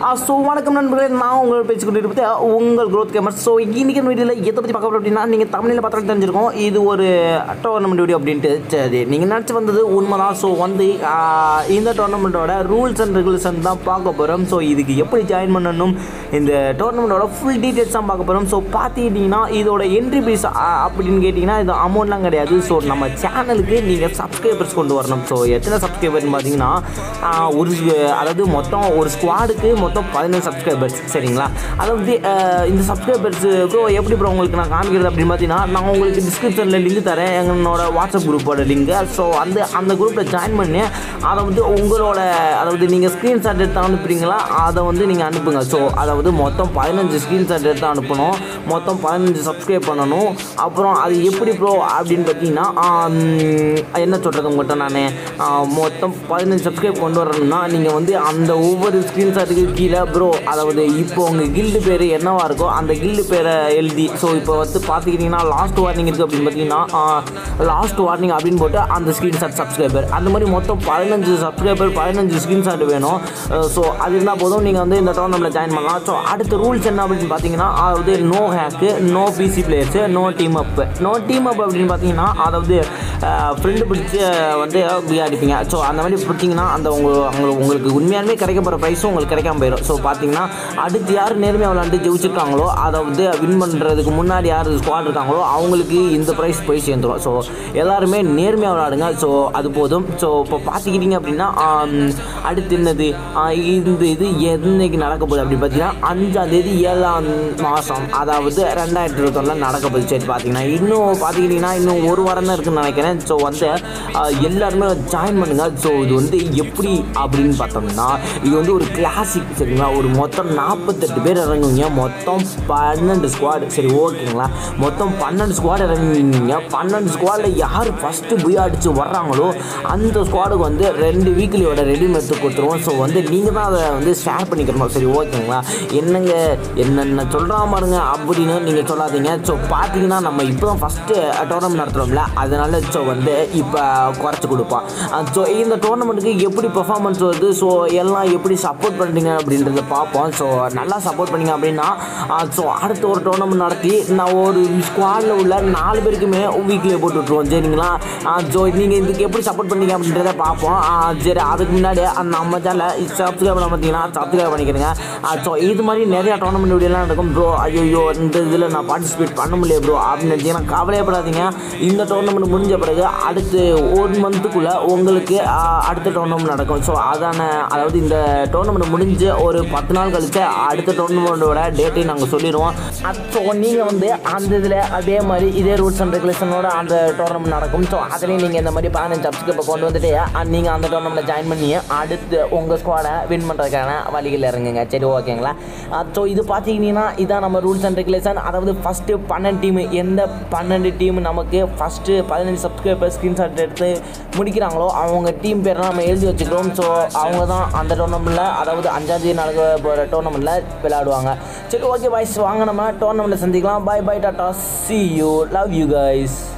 so வணக்கம் நண்பர்களே நான் உங்கள் பேச்சு கொண்டு இருப்பது உங்கள் growth கேமர் ஸோ இன்றைக்கி வீடியோவில் எதை பற்றி பார்க்க போகிறோம் அப்படின்னா நீங்கள் தமிழில் பார்த்தாலும் தெரிஞ்சிருக்கோம் இது ஒரு டோர்னமெண்ட் வீடியோ அப்படின்ட்டு சரி நீங்கள் நினச்சி வந்தது உண்மைதான் ஸோ வந்து ஆஹ், இந்த டோர்னமெண்ட்டோட ரூல்ஸ் அண்ட் ரெகுலேஷன் தான் பார்க்க போகிறோம் ஸோ இதுக்கு எப்படி ஜாயின் பண்ணணும் இந்த டோர்னமெண்ட்டோட ஃபுல் டீட்டெயில்ஸ் தான் பார்க்க போகிறோம் ஸோ பார்த்துக்கிட்டிங்கன்னா இதோட என்ட்ரி ஃபீஸ் அப்படின்னு கேட்டிங்கன்னா இது அமௌண்ட்லாம் கிடையாது ஸோ நம்ம சேனலுக்கு நீங்கள் சப்ஸ்கிரைபர்ஸ் கொண்டு வரணும் ஸோ எத்தனை சப்ஸ்கிரைபர்னு பார்த்தீங்கன்னா ஆஹ், ஒரு அதாவது மொத்தம் ஒரு ஸ்குவாடுக்கு மொத்தம் பதினஞ்சு சப்ஸ்கிரைபர்ஸ் சரிங்களா அதாவது ஆஹ், இந்த சப்ஸ்கிரைபர்ஸ் ப்ரோ எப்படி ப்ரோ உங்களுக்கு நான் காமிக்கிறது அப்படின்னு பார்த்தீங்கன்னா நான் உங்களுக்கு டிஸ்கிரிப்ஷனில் லிங்க் தரேன் என்னோட வாட்ஸ்அப் குரூப்போட லிங்க்கு ஸோ அந்த அந்த குரூப்பில் ஜாயின் பண்ணி அதை வந்து உங்களோட அதாவது நீங்கள் ஸ்க்ரீன்ஷாட் எடுத்து அனுப்புறீங்களா அதை வந்து நீங்கள் அனுப்புங்க ஸோ அதாவது மொத்தம் பதினஞ்சு ஸ்க்ரீன்ஷாட் எடுத்து அனுப்பணும் மொத்தம் பதினஞ்சு சப்ஸ்கிரைப் பண்ணணும் அப்புறம் அது எப்படி ப்ரோ அப்படின்னு பார்த்தீங்கன்னா ஆம், என்ன சொல்கிறது உங்கள்கிட்ட நான் மொத்தம் பதினஞ்சு சப்ஸ்கிரைப் கொண்டு வரணும்னா நீங்கள் வந்து அந்த ஒவ்வொரு ஸ்க்ரீன்ஷாட்டுக்கு கீழே ப்ரோ அதாவது இப்போ உங்கள் கில்டு பேர் என்னவா இருக்கோ அந்த கில்டு பேரை எழுதி ஸோ இப்போ வந்து பார்த்துக்கிட்டிங்கன்னா லாஸ்ட் வார்னிங் இருக்குது அப்படின்னு பார்த்தீங்கன்னா லாஸ்ட் வார்னிங் அப்படின்னு போட்டு அந்த ஸ்க்ரீன்ஷாட் சப்ஸ்கிரைபர் அந்த மாதிரி மொத்தம் பதினஞ்சு சப்ஸ்கிரைபர் பதினஞ்சு ஸ்க்ரீன்ஷாட் வேணும் ஸோ அது இருந்தால் போதும் நீங்கள் வந்து இந்த டோர்னமெண்ட்டில் ஜாயின் பண்ணலாம் ஸோ அடுத்த ரூல்ஸ் என்ன அப்படின்னு பார்த்தீங்கன்னா அதாவது no hack no PC players no team up no team up அப்படின்னு பார்த்தீங்கன்னா அதாவது ஃப்ரெண்டு பிடிச்சி வந்து விளையாடிப்பீங்க ஸோ அந்த மாதிரி பிடிச்சிங்கன்னா அந்த உங்க உங்களுக்கு உங்களுக்கு உண்மையாலுமே கிடைக்க போகிற ப்ரைஸும் உங்களுக்கு கிடைக்காம போயிடும் ஸோ பார்த்தீங்கன்னா அடுத்து யார் நேர்மையாக விளாண்டு ஜெயிச்சிருக்காங்களோ அதை வந்து வின் பண்ணுறதுக்கு முன்னாடி யார் ஸ்குவாட் இருக்காங்களோ அவங்களுக்கு இந்த ப்ரைஸ் போய் சேர்ந்துடும் ஸோ எல்லாருமே நேர்மையாக விளாடுங்க ஸோ அது போதும் ஸோ இப்போ பார்த்துக்கிட்டிங்க அப்படின்னா ஆம், அடுத்து என்னது ஆ, இந்த இது என்னைக்கு நடக்க போகுது அப்படின்னு பார்த்தீங்கன்னா அஞ்சாம் தேதி ஏழாம் மாதம் அதாவது ரெண்டாயிரத்தி இருபத்தொன்னில் நடக்க போகுது சரி பார்த்தீங்கன்னா இன்னும் பார்த்துக்கிட்டிங்கன்னா இன்னும் ஒரு வாரம் தான் இருக்குன்னு நினைக்கிறேன் ஸோ வந்து ஆ, எல்லாருமே ஜாயின் பண்ணுங்க ஸோ இது வந்து எப்படி அப்படின்னு பார்த்தோம்னா இது வந்து ஒரு கிளாசிக் சரிங்களா ஒரு மொத்தம் நாற்பத்தெட்டு பேர் இறங்குவீங்க மொத்தம் பன்னெண்டு ஸ்குவாடு சரி ஓகேங்களா மொத்தம் பன்னெண்டு ஸ்குவாட் இறங்குவீங்க பன்னெண்டு ஸ்குவாடில் யார் ஃபஸ்ட்டு புய் அடித்து வர்றாங்களோ அந்த ஸ்குவாடுக்கு வந்து ரெண்டு வீக்லியோட ரெடிமேட் கொடுத்துருவோம் ஸோ வந்து நீங்கள் தான் அதை வந்து ஷேர் பண்ணிக்கணும் சரி ஓகேங்களா என்னங்க என்னென்ன சொல்கிறா பாருங்க அப்படின்னு நீங்கள் சொல்லாதீங்க ஸோ பார்த்தீங்கன்னா நம்ம இப்போ தான் ஃபஸ்ட்டு டோர்னமெண்ட் நடத்துகிறோம்ல அதனால ஸோ வந்து இப்போ குறைச்சி கொடுப்பான் ஸோ இந்த டோர்னமெண்ட்டுக்கு எப்படி பெர்ஃபார்மன்ஸ் வருது ஸோ எல்லாம் எப்படி சப்போர்ட் பண்ணுறீங்க அப்படின்றத பார்ப்போம் ஸோ நல்லா சப்போர்ட் பண்ணீங்க அப்படின்னா ஸோ அடுத்த ஒரு டோர்னமெண்ட் நடத்தி நான் ஒரு ஸ்குவாடில் உள்ள நாலு பேருக்குமே வீக்லியை போட்டு விட்ருவோம் சரிங்களா ஸோ நீங்கள் இதுக்கு எப்படி சப்போர்ட் பண்ணீங்க அப்படின்றத பார்ப்போம் ஆ, சரி அதுக்கு முன்னாடி அந்த நம்ம சேனல் சப்ஸ்கிரைப் பண்ண பார்த்தீங்கன்னா சப்ஸ்கிரைப் பண்ணிக்கிறேங்க ஸோ இது மாதிரி நிறையா டோர்னமெண்ட் வீடியோலாம் நடக்கும் ப்ரோ ஐயோ இந்த இதில் நான் பார்ட்டிசிபேட் பண்ண முடியல ப்ரோ அப்படின்னு நினச்சிங்கன்னா கவலையப்படாதீங்க இந்த டோர்னமெண்ட் முடிஞ்ச பிறகு அடுத்து ஒரு மந்த்துக்குள்ளே உங்களுக்கு ஆ, அடுத்த டோர்னமெண்ட் நடக்கும் ஸோ அதான அதாவது இந்த டோர்னமெண்ட் முடிஞ்சு ஒரு பத்து நாள் கழிச்சு அடுத்த டோர்னமெண்ட்டோட டேட்டையும் நாங்கள் சொல்லிடுவோம் ஸோ நீங்கள் வந்து அந்த இதில் அதே மாதிரி இதே ரூல்ஸ் அண்ட் ரெகுலேஷனோட அந்த டோர்னமெண்ட் நடக்கும் ஸோ அதுலேயும் நீங்கள் இந்த மாதிரி பதினஞ்சு சப்ஸ்கிரைபர் கொண்டு வந்துட்டு நீங்கள் அந்த டோர்னமெண்ட்டில் ஜாயின் பண்ணி அடுத்து உங்கள் ஸ்குவாடை வின் பண்ணுறதுக்கான வழிகள் இறங்குங்க சரி ஓகேங்களா ஸோ இது பார்த்தீங்கன்னா இதான் நம்ம ரூல்ஸ் அண்ட் ரெகுலேஷன் அதாவது ஃபஸ்ட்டு பன்னெண்டு டீம் எந்த பன்னெண்டு டீம் நமக்கு ஃபஸ்ட்டு பதினஞ்சு சப்ஸ்கிரைபர் ஸ்க்ரீன்ஷாட் எடுத்து முடிக்கிறாங்களோ அவங்க டீம் பேரை நம்ம எழுதி வச்சுக்கிறோம் ஸோ அவங்க தான் அந்த டோர்னமெண்ட்டில் அதாவது அஞ்சாந்தேதி நடக்க போகிற டோர்னமெண்ட்டில் விளையாடுவாங்க சரி ஓகே பாய்ஸ் வாங்க நம்ம டோர்னமெண்ட்டில் சந்திக்கலாம் bye bye tata see you love you guys